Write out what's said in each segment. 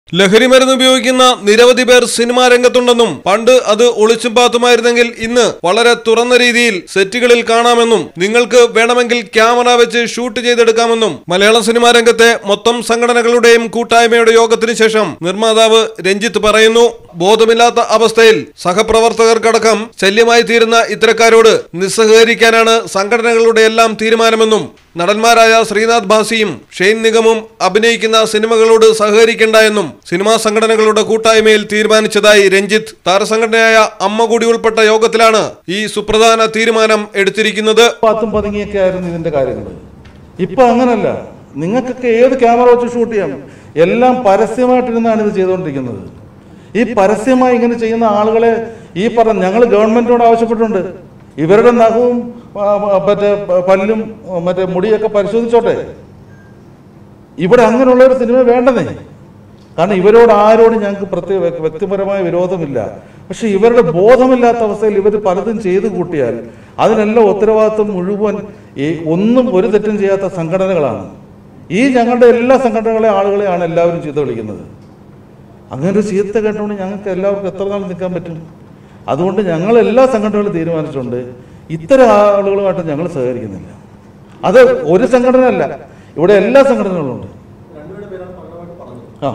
ലഹരി മരുന്ന് ഉപയോഗിക്കുന്ന നിരവധി പേർ സിനിമാ രംഗത്തുണ്ടെന്നും പണ്ട് അത് ഒളിച്ചും പാത്തുമായിരുന്നെങ്കിൽ ഇന്ന് വളരെ തുറന്ന രീതിയിൽ സെറ്റുകളിൽ കാണാമെന്നും നിങ്ങൾക്ക് വേണമെങ്കിൽ ക്യാമറ വെച്ച് ഷൂട്ട് ചെയ്തെടുക്കാമെന്നും മലയാള സിനിമാ രംഗത്തെ മൊത്തം സംഘടനകളുടെയും കൂട്ടായ്മയുടെ യോഗത്തിന് ശേഷം നിർമ്മാതാവ് രഞ്ജിത്ത് പറയുന്നു ബോധമില്ലാത്ത അവസ്ഥയിൽ സഹപ്രവർത്തകർക്കടക്കം ശല്യമായി തീരുന്ന ഇത്തരക്കാരോട് നിസ്സഹകരിക്കാനാണ് സംഘടനകളുടെ എല്ലാം തീരുമാനമെന്നും നടന്മാരായ ശ്രീനാഥ് ഭാസിയും ഷെയ്ൻ നിഗമും അഭിനയിക്കുന്ന സിനിമകളോട് സഹകരിക്കേണ്ട എന്നും സിനിമാ സംഘടനകളുടെ കൂട്ടായ്മയിൽ തീരുമാനിച്ചതായി രഞ്ജിത്ത് താരസംഘടനയായ അമ്മ കൂടി ഉൾപ്പെട്ട യോഗത്തിലാണ് ഈ സുപ്രധാന തീരുമാനം എടുത്തിരിക്കുന്നത് പാത്തും പതുങ്ങിയൊക്കെ ആയിരുന്നു ഇതിന്റെ കാര്യങ്ങൾ ഇപ്പൊ അങ്ങനല്ല നിങ്ങൾക്കൊക്കെ ഏത് ക്യാമറ വെച്ച് ഷൂട്ട് ചെയ്യാം എല്ലാം പരസ്യമായിട്ടിരുന്നാണ് ഇത് ചെയ്തുകൊണ്ടിരിക്കുന്നത് ഈ പരസ്യമായി ഇങ്ങനെ ചെയ്യുന്ന ആളുകളെ ഈ പറഞ്ഞ ഞങ്ങൾ ഗവൺമെന്റിനോട് ആവശ്യപ്പെട്ടിട്ടുണ്ട് ഇവരുടെ നഖവും ആ, ആ, മറ്റേ പ- പല്ലും ആ, മറ്റേ മുടിയൊക്കെ പരിശോധിച്ചോട്ടെ ഇവിടെ അങ്ങനെയുള്ള ഒരു സിനിമ വേണ്ടതേ കാരണം ഇവരോട് ആരോടും ഞങ്ങൾക്ക് പ്രത്യേക വ്യ- വ്യക്തിപരമായ വിരോധമില്ല പക്ഷെ ഇവരുടെ ബോധമില്ലാത്ത അവസ്ഥയിൽ ഇവർ പലതും ചെയ്തു കൂട്ടിയാൽ അതിനെല്ലാം ഉത്തരവാദിത്വം മുഴുവൻ ഈ ഒന്നും ഒരു തെറ്റും ചെയ്യാത്ത സംഘടനകളാണ് ഈ ഞങ്ങളുടെ എല്ലാ സംഘടനകളെ ആളുകളെയാണ് എല്ലാവരും ചീത്ത വിളിക്കുന്നത് അങ്ങനെ ഒരു ചീത്ത കേട്ടുകൊണ്ട് ഞങ്ങൾക്ക് എല്ലാവർക്കും എത്ര നാൾ നിൽക്കാൻ പറ്റും അതുകൊണ്ട് ഞങ്ങൾ എല്ലാ സംഘടനകളും തീരുമാനിച്ചിട്ടുണ്ട് ഇത്തരം ആളുകളുമായിട്ട് ഞങ്ങൾ സഹകരിക്കുന്നില്ല അത് ഒരു സംഘടന അല്ല ഇവിടെ എല്ലാ സംഘടനകളും ഉണ്ട് ആ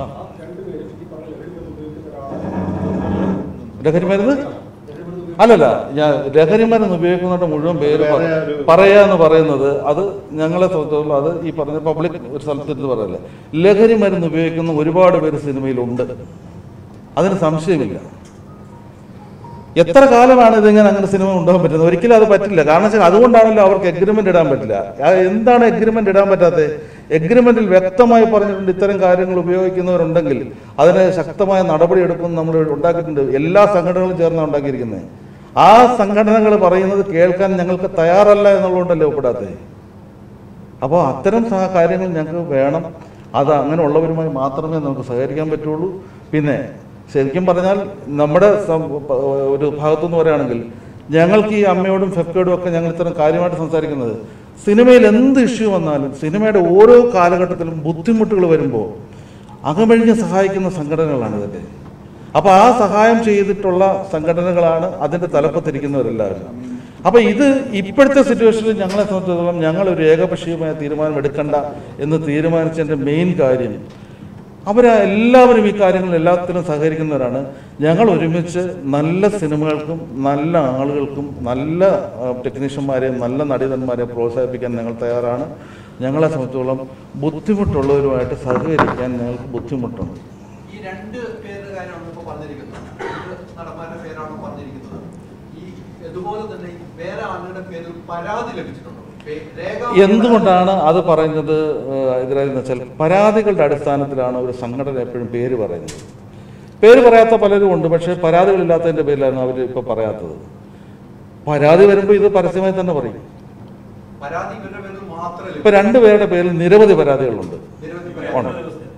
ലഹരി മരുന്ന് അല്ലല്ല ഞാൻ ലഹരി മരുന്ന് ഉപയോഗിക്കുന്നവരുടെ മുഴുവൻ പേര് പ- പറയാന്ന് പറയുന്നത് അത് ഞങ്ങളെ സംബന്ധിച്ചിടത്തോളം അത് ഈ പറഞ്ഞ പബ്ലിക് ഒരു സ്ഥലത്തിരുന്ന് പറയല്ലേ ലഹരി മരുന്ന് ഉപയോഗിക്കുന്ന ഒരുപാട് പേര് സിനിമയിലുണ്ട് അതിന് സംശയമില്ല എത്ര കാലമാണ് ഇതിങ്ങനെ അങ്ങനെ സിനിമ ഉണ്ടാകാൻ പറ്റുന്നത് ഒരിക്കലും അത് പറ്റില്ല കാരണം വെച്ചാൽ അതുകൊണ്ടാണല്ലോ അവർക്ക് എഗ്രിമെന്റ് ഇടാൻ പറ്റില്ല ആ എന്താണ് എഗ്രിമെന്റ് ഇടാൻ പറ്റാത്തത് എഗ്രിമെന്റിൽ വ്യക്തമായി പറഞ്ഞിട്ടുണ്ട് ഇത്തരം കാര്യങ്ങൾ ഉപയോഗിക്കുന്നവരുണ്ടെങ്കിൽ അതിന് ശക്തമായ നടപടി എടുക്കും നമ്മൾ ഉണ്ടാക്കിയിട്ടുണ്ട് എല്ലാ സംഘടനകളും ചേർന്നാണ് ഉണ്ടാക്കിയിരിക്കുന്നത് ആ സംഘടനകൾ പറയുന്നത് കേൾക്കാൻ ഞങ്ങൾക്ക് തയ്യാറല്ല എന്നുള്ളതുകൊണ്ടല്ലേ ഒപ്പിടാത്തത് അപ്പോൾ അത്തരം സഹ കാര്യങ്ങൾ ഞങ്ങൾക്ക് വേണം അത് അങ്ങനെ ഉള്ളവരുമായി മാത്രമേ നമുക്ക് സഹകരിക്കാൻ പറ്റുള്ളൂ പിന്നെ ശരിക്കും പറഞ്ഞാൽ നമ്മുടെ സം- പ- ഒരു ഭാഗത്തുനിന്ന് പറയുകയാണെങ്കിൽ ഞങ്ങൾക്ക് ഈ അമ്മയോടും ഫെഫ്കയോടും ഒക്കെ ഞങ്ങൾ ഇത്തരം കാര്യമായിട്ട് സംസാരിക്കുന്നത് സിനിമയിൽ എന്ത് ഇഷ്യൂ വന്നാലും സിനിമയുടെ ഓരോ കാലഘട്ടത്തിലും ബുദ്ധിമുട്ടുകൾ വരുമ്പോൾ അകമഴിഞ്ഞ് സഹായിക്കുന്ന സംഘടനകളാണ് ഇതൊക്കെ അപ്പോൾ ആ സഹായം ചെയ്തിട്ടുള്ള സംഘടനകളാണ് അതിൻ്റെ തലപ്പത്തിരിക്കുന്നവരെല്ലാവരും അപ്പോൾ ഇത് ഇപ്പോഴത്തെ സിറ്റുവേഷനിൽ ഞങ്ങളെ സംബന്ധിച്ചിടത്തോളം ഞങ്ങൾ ഒരു ഏകപക്ഷീയമായ തീരുമാനം എടുക്കണ്ട എന്ന് തീരുമാനിച്ചതിൻ്റെ മെയിൻ കാര്യം അവർ എല്ലാവരും ഈ കാര്യങ്ങളിൽ എല്ലാത്തിനും സഹകരിക്കുന്നവരാണ് ഞങ്ങൾ ഒരുമിച്ച് നല്ല സിനിമകൾക്കും നല്ല ആളുകൾക്കും നല്ല ആ, ടെക്നീഷ്യന്മാരെയും നല്ല നടീതന്മാരെയും പ്രോത്സാഹിപ്പിക്കാൻ ഞങ്ങൾ തയ്യാറാണ് ഞങ്ങളെ സംബന്ധിച്ചോളം ബുദ്ധിമുട്ടുള്ളവരുമായിട്ട് സഹകരിക്കാൻ ഞങ്ങൾക്ക് ബുദ്ധിമുട്ടുണ്ട് ഈ രണ്ട് പേരുടെ കാര്യമാണ് ഇപ്പൊ പറഞ്ഞിരിക്കുന്നത് രണ്ട് നടന്മാരുടെ പേരാണ് പറഞ്ഞിരിക്കുന്നത് ഈ ഇതുപോലെ തന്നെ ഈ വേറെ ആളുടെ പേരിൽ പരാതി ലഭിച്ചിട്ടുണ്ടോ പേ- രേഖ- എന്തുകൊണ്ടാണ് അത് പറയുന്നത് എതിരായെന്ന് വെച്ചാൽ പരാതികളുടെ അടിസ്ഥാനത്തിലാണ് ഒരു സംഘടന എപ്പോഴും പേര് പറയുന്നത് പേര് പറയാത്ത പലരും ഉണ്ട് പക്ഷേ പരാതികളില്ലാത്തതിൻ്റെ പേരിലാണ് അവർ ഇപ്പോൾ പറയാത്തത് പരാതി വരുമ്പോൾ ഇത് പരസ്യമായി തന്നെ പറയും പരാതി ഇവരുടെ പേരിൽ മാത്രമേ ഇപ്പൊ രണ്ടുപേരുടെ പേരിൽ നിരവധി പരാതികളുണ്ട് നിരവധി ഉണ്ട്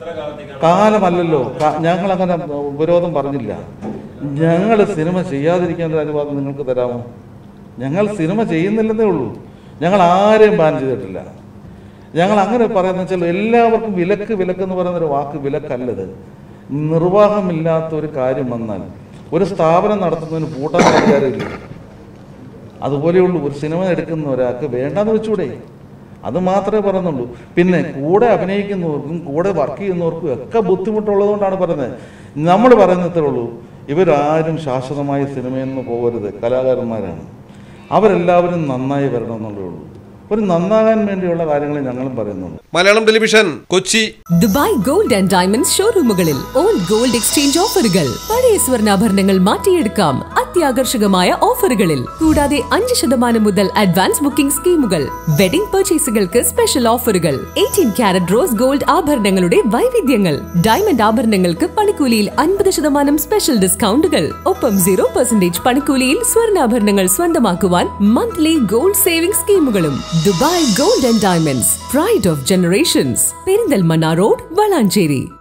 കാലമല്ലല്ലോ കാ- ഞങ്ങൾ അങ്ങനെ ഉപരോധം പറഞ്ഞില്ല ഞങ്ങൾ സിനിമ ചെയ്യാതിരിക്കാൻ ഒരു അനുവാദം നിങ്ങൾക്ക് തരാമോ ഞങ്ങൾ സിനിമ ചെയ്യുന്നില്ലെന്നേ ഉള്ളൂ ഞങ്ങൾ ആരെയും ബാൻ ചെയ്തിട്ടില്ല ഞങ്ങൾ അങ്ങനെ പറയുന്ന വെച്ചാൽ എല്ലാവർക്കും വിലക്ക് വിലക്ക് എന്ന് പറയുന്ന ഒരു വാക്ക് വിലക്കല്ലത് നിർവാഹമില്ലാത്ത ഒരു കാര്യം വന്നാൽ ഒരു സ്ഥാപനം നടത്തുന്നതിന് പൂട്ടാൻ അധികാരമില്ല അതുപോലെയുള്ളൂ ഒരു സിനിമ എടുക്കുന്ന ഒരാൾക്ക് വേണ്ടാന്ന് വെച്ചൂടെ അത് മാത്രമേ പറയുന്നുള്ളൂ പിന്നെ കൂടെ അഭിനയിക്കുന്നവർക്കും കൂടെ വർക്ക് ചെയ്യുന്നവർക്കും ഒക്കെ ബുദ്ധിമുട്ടുള്ളതുകൊണ്ടാണ് പറയുന്നത് നമ്മൾ പറയുന്നത്രേ ഉള്ളൂ ഇവരാരും ശാശ്വതമായി സിനിമയിൽ നിന്ന് പോകരുത് കലാകാരന്മാരാണ് അവരെല്ലാവരും നന്നായി വരണം എന്നുള്ളേ ഉള്ളൂ ഒരു നന്നാകാൻ വേണ്ടിയുള്ള കാര്യങ്ങൾ ഞങ്ങളും പറയുന്നുണ്ട് Malayalam television Kochi Dubai gold and diamonds ഷോറൂമുകളിൽ ഓൾഡ് ഗോൾഡ് എക്സ്ചേഞ്ച് ഓഫറുകൾ പഴയ സ്വർണ്ണാഭരണങ്ങൾ മാറ്റിയെടുക്കാം അത്യാകർഷകമായ ഓഫറുകളിൽ കൂടാതെ അഞ്ച് ശതമാനം മുതൽ അഡ്വാൻസ് ബുക്കിംഗ് സ്കീമുകൾ വെഡിംഗ് പർച്ചേസുകൾക്ക് സ്പെഷ്യൽ ഓഫറുകൾ എയ്റ്റീൻ ക്യാരറ്റ് റോസ് ഗോൾഡ് ആഭരണങ്ങളുടെ വൈവിധ്യങ്ങൾ ഡയമണ്ട് ആഭരണങ്ങൾക്ക് പണിക്കൂലിയിൽ അൻപത് ശതമാനം സ്പെഷ്യൽ ഡിസ്കൗണ്ടുകൾ ഒപ്പം സീറോ പെർസെന്റേജ് പണിക്കൂലിയിൽ സ്വർണ്ണാഭരണങ്ങൾ സ്വന്തമാക്കുവാൻ മന്ത്ലി ഗോൾഡ് സേവിംഗ് സ്കീമുകളും Dubai gold and diamonds pride of generations Perinthalmanna road Valanchery